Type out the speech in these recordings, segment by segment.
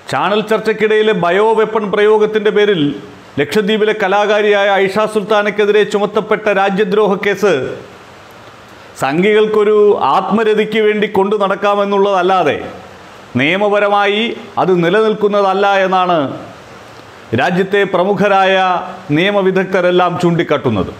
channel ചർച്ചയ്ക്കിടയിലെ bio weapon പ്രയോഗത്തിന്റെ പേരിൽ ലക്ഷദ്വീപിലെ കലാകാരിയായ ഐഷ സുൽത്താനയ്ക്കെതിരെ ചുമത്തപ്പെട്ട രാജ്യദ്രോഹ കേസ് സംഘികൾക്കൊരു ആത്മരതിക്ക് വേണ്ടി കൊണ്ടു നടക്കാമെന്നുള്ളതല്ലാതെ നിയമപരമായി അത് നിലനിൽക്കുന്നതല്ല എന്നാണ് രാജ്യത്തെ പ്രമുഖരായ നിയമവിദഗ്ധരെല്ലാം ചൂണ്ടിക്കാട്ടുന്നത്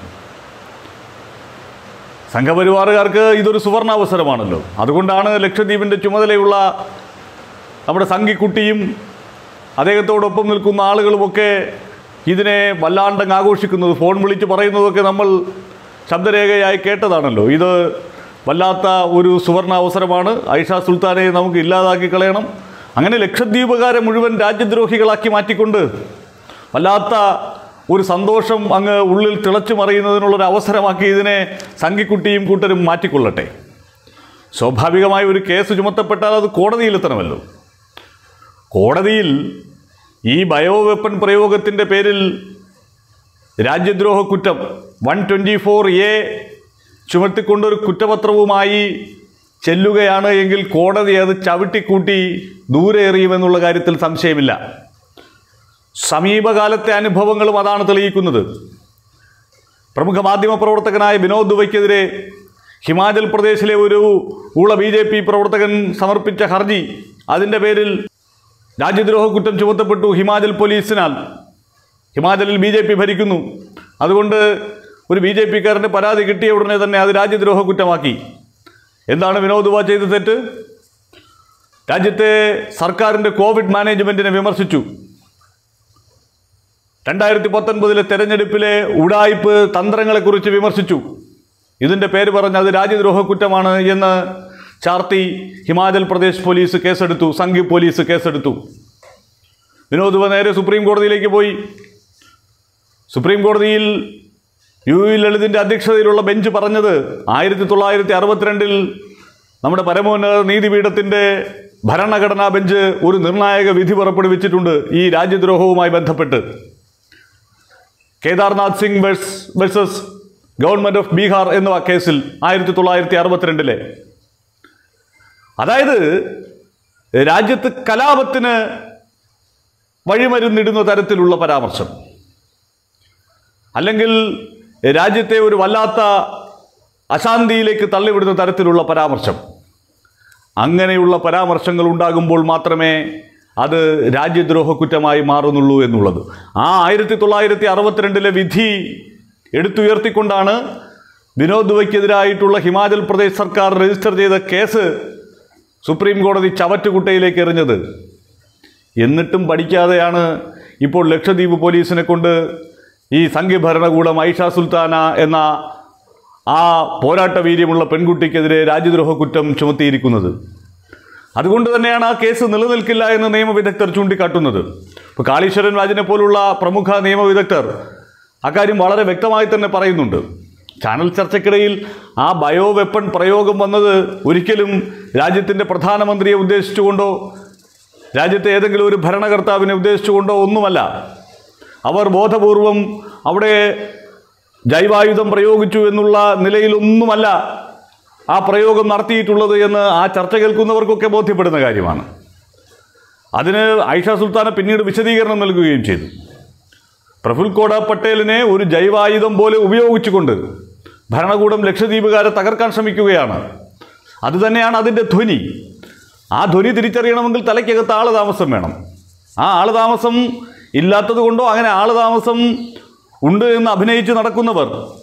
സംഘപരിവാറുകാർക്ക് ഇതൊരു സുവർണാവസരമാണല്ലോ അതുകൊണ്ടാണ് ലക്ഷദ്വീപിൻ്റെ ചുമതലയുള്ള നമ്മുടെ സംഘിക്കുട്ടിയും അദ്ദേഹത്തോടൊപ്പം നിൽക്കുന്ന ആളുകളുമൊക്കെ ഇതിനെ വല്ലാണ്ടങ്ങ് ആഘോഷിക്കുന്നത് ഫോൺ വിളിച്ച് പറയുന്നതൊക്കെ നമ്മൾ ശബ്ദരേഖയായി കേട്ടതാണല്ലോ ഇത് വല്ലാത്ത ഒരു സുവർണ അവസരമാണ് ഐഷ സുൽത്താനെ നമുക്ക് ഇല്ലാതാക്കി കളയണം അങ്ങനെ ലക്ഷദ്വീപുകാരെ മുഴുവൻ രാജ്യദ്രോഹികളാക്കി മാറ്റിക്കൊണ്ട് വല്ലാത്ത ഒരു സന്തോഷം അങ്ങ് ഉള്ളിൽ തിളച്ചു മറിയുന്നതിനുള്ളൊരു അവസരമാക്കി ഇതിനെ സംഘിക്കുട്ടിയും കൂട്ടരും മാറ്റിക്കൊള്ളട്ടെ സ്വാഭാവികമായ ഒരു കേസ് ചുമത്തപ്പെട്ടാൽ അത് കോടതിയിലെത്തണമല്ലോ കോടതിയിൽ ഈ ബയോ വെപ്പൺ പ്രയോഗത്തിൻ്റെ പേരിൽ രാജ്യദ്രോഹ കുറ്റം വൺ ട്വൻറ്റി ഫോർ എ ചുമത്തിക്കൊണ്ടൊരു കുറ്റപത്രവുമായി ചെല്ലുകയാണ് എങ്കിൽ കോടതി അത് ചവിട്ടിക്കൂട്ടി ദൂരെ എറിയുമെന്നുള്ള കാര്യത്തിൽ സംശയമില്ല സമീപകാലത്തെ അനുഭവങ്ങളും അതാണ് തെളിയിക്കുന്നത് പ്രമുഖ മാധ്യമ പ്രവർത്തകനായ വിനോദ് ദുബൈക്കെതിരെ ഹിമാചൽ പ്രദേശിലെ ഒരു ഊള ബി ജെ പി പ്രവർത്തകൻ സമർപ്പിച്ച ഹർജി അതിൻ്റെ പേരിൽ രാജ്യദ്രോഹ കുറ്റം ചുമത്തപ്പെട്ടു ഹിമാചൽ പോലീസിനാൽ ഹിമാചലിൽ ബി ജെ പി ഭരിക്കുന്നു അതുകൊണ്ട് ഒരു ബി ജെ പിക്കാരൻ്റെ പരാതി കിട്ടിയ ഉടനെ തന്നെ അത് രാജ്യദ്രോഹ കുറ്റമാക്കി എന്താണ് വിനോദ് ദുബ ചെയ്ത തെറ്റ് രാജ്യത്തെ സർക്കാരിൻ്റെ കോവിഡ് മാനേജ്മെൻറ്റിനെ വിമർശിച്ചു രണ്ടായിരത്തി പത്തൊൻപതിലെ തെരഞ്ഞെടുപ്പിലെ ഉടായ്പ് തന്ത്രങ്ങളെക്കുറിച്ച് വിമർശിച്ചു ഇതിൻ്റെ പേര് പറഞ്ഞ് അത് രാജ്യദ്രോഹ കുറ്റമാണ് എന്ന് ചാർത്തി ഹിമാചൽ പ്രദേശ് പോലീസ് കേസെടുത്തു സംഘി പോലീസ് കേസെടുത്തു വിനോദ് ദുബ നേരെ സുപ്രീം കോടതിയിലേക്ക് പോയി സുപ്രീം കോടതിയിൽ യു യു ലളിതിൻ്റെ അധ്യക്ഷതയിലുള്ള ബെഞ്ച് പറഞ്ഞത് ആയിരത്തി തൊള്ളായിരത്തി അറുപത്തിരണ്ടിൽ നമ്മുടെ പരമോന്നത നീതിപീഠത്തിൻ്റെ ഭരണഘടനാ ബെഞ്ച് ഒരു നിർണായക വിധി പുറപ്പെടുവിച്ചിട്ടുണ്ട് ഈ രാജ്യദ്രോഹവുമായി ബന്ധപ്പെട്ട് കേദാർനാഥ് സിംഗ് വേഴ്സ് വേഴ്സസ് ഗവൺമെൻറ് ഓഫ് ബീഹാർ എന്ന കേസിൽ ആയിരത്തി തൊള്ളായിരത്തി അറുപത്തിരണ്ടിലെ അതായത് രാജ്യത്ത് കലാപത്തിന് വഴിമരുന്നിടുന്ന തരത്തിലുള്ള പരാമർശം അല്ലെങ്കിൽ രാജ്യത്തെ ഒരു വല്ലാത്ത അശാന്തിയിലേക്ക് തള്ളിവിടുന്ന തരത്തിലുള്ള പരാമർശം അങ്ങനെയുള്ള പരാമർശങ്ങൾ ഉണ്ടാകുമ്പോൾ മാത്രമേ അത് രാജ്യദ്രോഹ കുറ്റമായി മാറുന്നുള്ളൂ എന്നുള്ളത് ആ ആയിരത്തി തൊള്ളായിരത്തി അറുപത്തിരണ്ടിലെ വിധി എടുത്തുയർത്തിക്കൊണ്ടാണ് വിനോദ് ദുബയ്ക്കെതിരായിട്ടുള്ള ഹിമാചൽ പ്രദേശ് സർക്കാർ രജിസ്റ്റർ ചെയ്ത കേസ് സുപ്രീം കോടതി ചവറ്റുകുട്ടയിലേക്ക് എറിഞ്ഞത് എന്നിട്ടും പഠിക്കാതെയാണ് ഇപ്പോൾ ലക്ഷദ്വീപ് പോലീസിനെ കൊണ്ട് ഈ സംഘഭരണകൂടം ഐഷ സുൽത്താന എന്ന ആ പോരാട്ട വീര്യമുള്ള പെൺകുട്ടിക്കെതിരെ രാജ്യദ്രോഹ കുറ്റം ചുമത്തിയിരിക്കുന്നത് അതുകൊണ്ട് തന്നെയാണ് ആ കേസ് നിലനിൽക്കില്ല എന്ന് നിയമവിദഗ്ധർ ചൂണ്ടിക്കാട്ടുന്നത് ഇപ്പോൾ കാളീശ്വരൻ രാജിനെ പോലുള്ള പ്രമുഖ നിയമവിദഗ്ധർ അക്കാര്യം വളരെ വ്യക്തമായി തന്നെ പറയുന്നുണ്ട് ചാനൽ ചർച്ചയ്ക്കിടയിൽ ആ ബയോ വെപ്പൺ പ്രയോഗം വന്നത് ഒരിക്കലും രാജ്യത്തിൻ്റെ പ്രധാനമന്ത്രിയെ ഉദ്ദേശിച്ചുകൊണ്ടോ രാജ്യത്തെ ഏതെങ്കിലും ഒരു ഭരണകർത്താവിനെ ഉദ്ദേശിച്ചുകൊണ്ടോ ഒന്നുമല്ല അവർ ബോധപൂർവം അവിടെ ജൈവായുധം പ്രയോഗിച്ചു എന്നുള്ള നിലയിലൊന്നുമല്ല ആ പ്രയോഗം നടത്തിയിട്ടുള്ളത് എന്ന് ആ ചർച്ച കേൾക്കുന്നവർക്കൊക്കെ ബോധ്യപ്പെടുന്ന കാര്യമാണ് അതിന് ഐഷ സുൽത്താന പിന്നീട് വിശദീകരണം നൽകുകയും ചെയ്തു പ്രഫുൽ കോട പട്ടേലിനെ ഒരു ജൈവായുധം പോലെ ഉപയോഗിച്ചുകൊണ്ട് ഭരണകൂടം ലക്ഷദ്വീപുകാരെ തകർക്കാൻ ശ്രമിക്കുകയാണ് അതുതന്നെയാണ് അതിൻ്റെ ധ്വനി ആ ധ്വനി തിരിച്ചറിയണമെങ്കിൽ തലയ്ക്കകത്ത് ആള് താമസം വേണം ആ ആള് താമസം ഇല്ലാത്തത് കൊണ്ടോ അങ്ങനെ ആള് താമസം ഉണ്ട് എന്ന് അഭിനയിച്ച് നടക്കുന്നവർ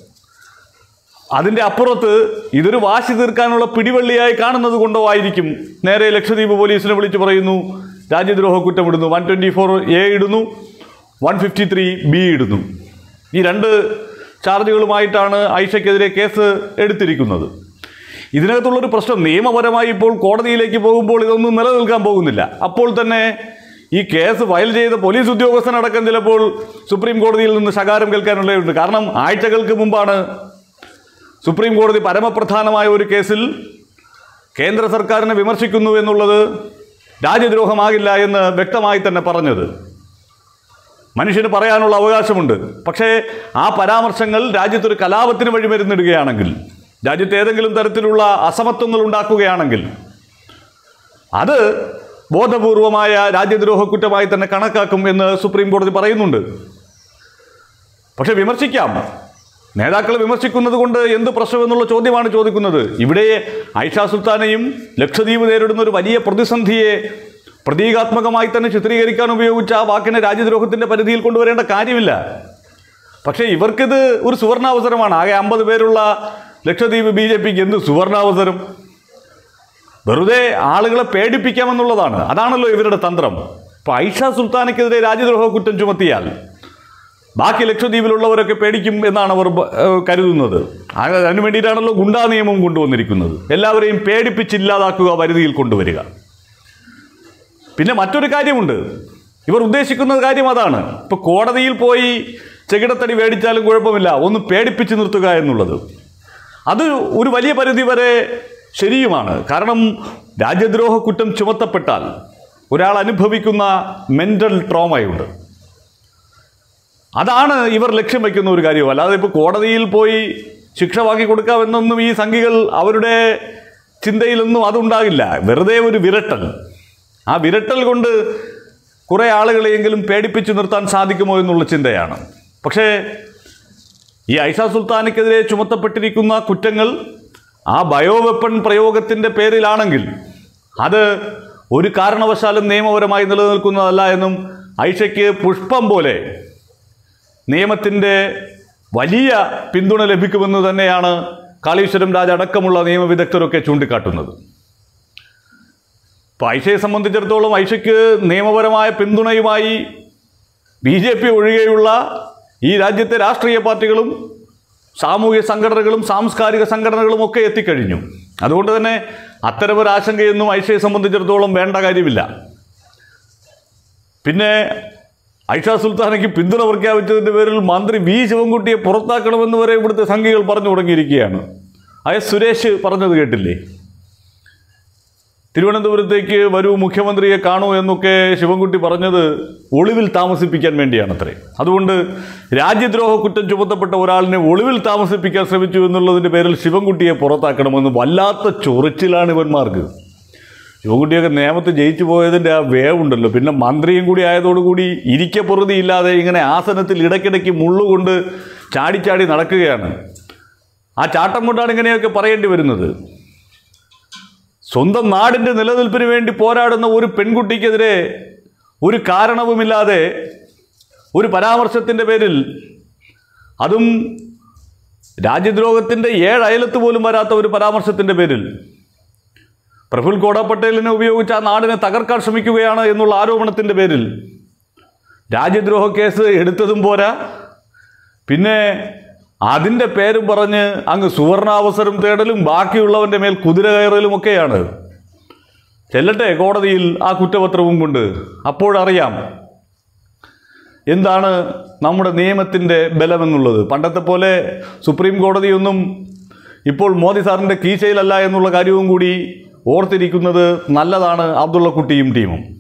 അതിൻ്റെ അപ്പുറത്ത് ഇതൊരു വാശി തീർക്കാനുള്ള പിടിവള്ളിയായി കാണുന്നത് കൊണ്ടോ ആയിരിക്കും നേരെ ലക്ഷദ്വീപ് പോലീസിനെ വിളിച്ച് പറയുന്നു രാജ്യദ്രോഹ കുറ്റമിടുന്നു വൺ ട്വൻറ്റി ഫോർ എ ഇടുന്നു വൺ ഫിഫ്റ്റി ത്രീ ബി ഇടുന്നു ഈ രണ്ട് ചാർജുകളുമായിട്ടാണ് ഐഷയ്ക്കെതിരെ കേസ് എടുത്തിരിക്കുന്നത് ഇതിനകത്തുള്ളൊരു പ്രശ്നം നിയമപരമായി ഇപ്പോൾ കോടതിയിലേക്ക് പോകുമ്പോൾ ഇതൊന്നും നിലനിൽക്കാൻ പോകുന്നില്ല അപ്പോൾ തന്നെ ഈ കേസ് ഫയൽ ചെയ്ത പോലീസ് ഉദ്യോഗസ്ഥനടക്കം ചിലപ്പോൾ സുപ്രീം കോടതിയിൽ നിന്ന് ശകാരം കേൾക്കാനുള്ളതുണ്ട് കാരണം ആഴ്ചകൾക്ക് മുമ്പാണ് സുപ്രീം കോടതി പരമപ്രധാനമായ ഒരു കേസിൽ കേന്ദ്ര സർക്കാരിനെ വിമർശിക്കുന്നു എന്നുള്ളത് രാജ്യദ്രോഹമാകില്ല എന്ന് വ്യക്തമായി തന്നെ പറഞ്ഞത് മനുഷ്യന് പറയാനുള്ള അവകാശമുണ്ട് പക്ഷേ ആ പരാമർശങ്ങൾ രാജ്യത്തൊരു കലാപത്തിന് വഴിമരുന്നിടുകയാണെങ്കിൽ രാജ്യത്ത് ഏതെങ്കിലും തരത്തിലുള്ള അസമത്വങ്ങൾ ഉണ്ടാക്കുകയാണെങ്കിൽ അത് ബോധപൂർവമായ രാജ്യദ്രോഹ കുറ്റമായി തന്നെ കണക്കാക്കും എന്ന് സുപ്രീം കോടതി പറയുന്നുണ്ട് പക്ഷെ വിമർശിക്കാം നേതാക്കൾ വിമർശിക്കുന്നത് കൊണ്ട് എന്ത് പ്രശ്നം എന്നുള്ള ചോദ്യമാണ് ചോദിക്കുന്നത് ഇവിടെ ഐഷ സുൽത്താനെയും ലക്ഷദ്വീപ് നേരിടുന്ന ഒരു വലിയ പ്രതിസന്ധിയെ പ്രതീകാത്മകമായി തന്നെ ചിത്രീകരിക്കാൻ ഉപയോഗിച്ച ആ വാക്കിനെ രാജ്യദ്രോഹത്തിന്റെ പരിധിയിൽ കൊണ്ടുവരേണ്ട കാര്യമില്ല പക്ഷേ ഇവർക്കിത് ഒരു സുവർണാവസരമാണ് ആകെ അമ്പത് പേരുള്ള ലക്ഷദ്വീപ് ബി ജെ പിക്ക് എന്ത് സുവർണാവസരം വെറുതെ ആളുകളെ പേടിപ്പിക്കാമെന്നുള്ളതാണ് അതാണല്ലോ ഇവരുടെ തന്ത്രം ഇപ്പൊ ഐഷ സുൽത്താനയ്ക്കെതിരെ രാജ്യദ്രോഹ കുറ്റം ചുമത്തിയാൽ ബാക്കി ലക്ഷദ്വീപിലുള്ളവരൊക്കെ പേടിക്കും എന്നാണ് അവർ ബ- ഏഹ് കരുതുന്നത് ആ- അതിനു വേണ്ടിയിട്ടാണല്ലോ ഗുണ്ടാ നിയമം കൊണ്ടുവന്നിരിക്കുന്നത് എല്ലാവരെയും പേടിപ്പിച്ചില്ലാതാക്കുക പരിധിയിൽ കൊണ്ടുവരിക പിന്നെ മറ്റൊരു കാര്യമുണ്ട് ഇവർ ഉദ്ദേശിക്കുന്ന കാര്യം അതാണ് ഇപ്പൊ കോടതിയിൽ പോയി ചെകിടത്തടി മേടിച്ചാലും കുഴപ്പമില്ല ഒന്ന് പേടിപ്പിച്ച് നിർത്തുക എന്നുള്ളത് അത് ഒരു വലിയ പരിധി വരെ ശരിയുമാണ് കാരണം രാജ്യദ്രോഹ കുറ്റം ചുമത്തപ്പെട്ടാൽ ഒരാൾ അനുഭവിക്കുന്ന മെന്റൽ ട്രോമയുണ്ട് അതാണ് ഇവർ ലക്ഷ്യം വയ്ക്കുന്ന ഒരു കാര്യം അല്ലാതെ ഇപ്പോൾ കോടതിയിൽ പോയി ശിക്ഷ വാങ്ങി കൊടുക്കാമെന്നൊന്നും ഈ സംഘികൾ അവരുടെ ചിന്തയിലൊന്നും അതുണ്ടാകില്ല വെറുതെ ഒരു വിരട്ടൽ ആ വിരട്ടൽ കൊണ്ട് കുറേ ആളുകളെയെങ്കിലും പേടിപ്പിച്ചു നിർത്താൻ സാധിക്കുമോ എന്നുള്ള ചിന്തയാണ് പക്ഷേ ഈ ഐഷ സുൽത്താനയ്ക്കെതിരെ ചുമത്തപ്പെട്ടിരിക്കുന്ന കുറ്റങ്ങൾ ആ ബയോ വെപ്പൺ പ്രയോഗത്തിൻ്റെ പേരിലാണെങ്കിൽ അത് ഒരു കാരണവശാലും നിയമപരമായി നിലനിൽക്കുന്നതല്ല എന്നും ഐഷയ്ക്ക് പുഷ്പം പോലെ നിയമത്തിൻ്റെ വലിയ പിന്തുണ ലഭിക്കുമെന്ന് തന്നെയാണ് കാളീശ്വരം രാജ അടക്കമുള്ള നിയമവിദഗ്ധരൊക്കെ ചൂണ്ടിക്കാട്ടുന്നത് ഇപ്പോൾ ഐഷയെ സംബന്ധിച്ചിടത്തോളം ഐഷയ്ക്ക് നിയമപരമായ പിന്തുണയുമായി ബി ജെ പി ഒഴികെയുള്ള ഈ രാജ്യത്തെ രാഷ്ട്രീയ പാർട്ടികളും സാമൂഹിക സംഘടനകളും സാംസ്കാരിക സംഘടനകളും ഒക്കെ എത്തിക്കഴിഞ്ഞു അതുകൊണ്ട് തന്നെ അത്തരമൊരു ആശങ്കയൊന്നും ഐഷയെ സംബന്ധിച്ചിടത്തോളം വേണ്ട കാര്യമില്ല പിന്നെ ഐഷ സുൽത്താനയ്ക്ക് പിന്തുണ പ്രഖ്യാപിച്ചതിൻ്റെ പേരിൽ മന്ത്രി വി ശിവൻകുട്ടിയെ പുറത്താക്കണമെന്ന് വരെ ഇവിടുത്തെ സംഘികൾ പറഞ്ഞു തുടങ്ങിയിരിക്കുകയാണ് അയ സുരേഷ് പറഞ്ഞത് കേട്ടില്ലേ തിരുവനന്തപുരത്തേക്ക് വരൂ മുഖ്യമന്ത്രിയെ കാണൂ എന്നൊക്കെ ശിവൻകുട്ടി പറഞ്ഞത് ഒളിവിൽ താമസിപ്പിക്കാൻ വേണ്ടിയാണത്രേ അതുകൊണ്ട് രാജ്യദ്രോഹ കുറ്റം ചുമത്തപ്പെട്ട ഒരാളിനെ ഒളിവിൽ താമസിപ്പിക്കാൻ ശ്രമിച്ചു എന്നുള്ളതിൻ്റെ പേരിൽ ശിവൻകുട്ടിയെ പുറത്താക്കണമെന്ന് വല്ലാത്ത ചൊറിച്ചിലാണ് ഇവന്മാർക്ക് ശിവൻകുട്ടിയൊക്കെ നിയമത്ത് ജയിച്ചു പോയതിൻ്റെ ആ വേവുണ്ടല്ലോ പിന്നെ മന്ത്രിയും കൂടി ആയതോടുകൂടി ഇരിക്കെ പൊറുതിയില്ലാതെ ഇങ്ങനെ ആസനത്തിൽ ഇടയ്ക്കിടയ്ക്ക് മുള്ളുകൊണ്ട് ചാടിച്ചാടി നടക്കുകയാണ് ആ ചാട്ടം കൊണ്ടാണ് ഇങ്ങനെയൊക്കെ പറയേണ്ടി വരുന്നത് സ്വന്തം നാടിൻ്റെ നിലനിൽപ്പിന് വേണ്ടി പോരാടുന്ന ഒരു പെൺകുട്ടിക്കെതിരെ ഒരു കാരണവുമില്ലാതെ ഒരു പരാമർശത്തിൻ്റെ പേരിൽ അതും രാജ്യദ്രോഹത്തിൻ്റെ ഏഴ് അയലത്ത് പോലും വരാത്ത ഒരു പരാമർശത്തിൻ്റെ പേരിൽ പ്രഫുൽ കോട പട്ടേലിനെ ഉപയോഗിച്ച് ആ നാടിനെ തകർക്കാൻ ശ്രമിക്കുകയാണ് എന്നുള്ള ആരോപണത്തിൻ്റെ പേരിൽ രാജ്യദ്രോഹ കേസ് എടുത്തതും പോരാ പിന്നെ അതിൻ്റെ പേരും പറഞ്ഞ് അങ്ങ് സുവർണാവസരം തേടലും ബാക്കിയുള്ളവൻ്റെ മേൽ കുതിര കയറലും ഒക്കെയാണ് ചെല്ലട്ടെ കോടതിയിൽ ആ കുറ്റപത്രവും കൊണ്ട് അപ്പോഴറിയാം എന്താണ് നമ്മുടെ നിയമത്തിൻ്റെ ബലമെന്നുള്ളത് പണ്ടത്തെ പോലെ സുപ്രീം കോടതിയൊന്നും ഇപ്പോൾ മോദി സാറിൻ്റെ കീശയിലല്ല എന്നുള്ള കാര്യവും കൂടി ഓർത്തിരിക്കുന്നത് നല്ലതാണ് അബ്ദുള്ള കുട്ടിയും ടീമും